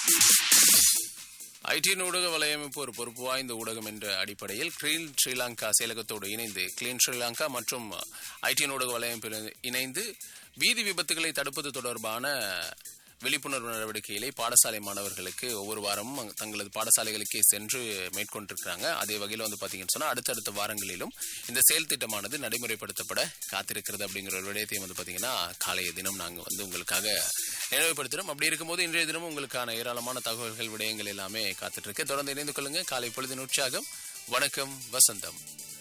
ID ஊடக வலையமைப்பு ஒரு பொறுப்பு வாய்ந்த ஊடகம் என்ற அடிப்படையில் கிளீன் ஸ்ரீலங்கா செயலகத்தோடு இணைந்து கிளீன் ஸ்ரீலங்கா மற்றும் ஐடி ஊடக வலையமைப்பு இணைந்து வீதி விபத்துகளை தடுப்பது தொடர்பான விழிப்புணர்வு நடவடிக்கைகளை பாடசாலை மாணவர்களுக்கு ஒவ்வொரு வாரமும் அங்க- தங்களது பாடசாலைகளுக்கே சென்று மேற்கொண்டிருக்கிறாங்க அதே வகையில் வந்து பார்த்தீங்கன்னு சொன்னால் அடுத்தடுத்த வாரங்களிலும் இந்த செயல் திட்டமானது நடைமுறைப்படுத்தப்பட காத்திருக்கிறது அப்படிங்கிற ஒரு விடயத்தையும் வந்து பார்த்தீங்கன்னா காலைய தினம் நாங்கள் வந்து உங்களுக்காக நினைவுபடுத்துகிறோம் அப்படி இருக்கும்போது இன்றைய தினம் உங்களுக்கான ஏராளமான தகவல்கள் விடயங்கள் எல்லாமே காத்துட்டு இருக்கு தொடர்ந்து இணைந்து கொள்ளுங்க காலை பொழுதின் உற்சாகம் வணக்கம் வசந்தம்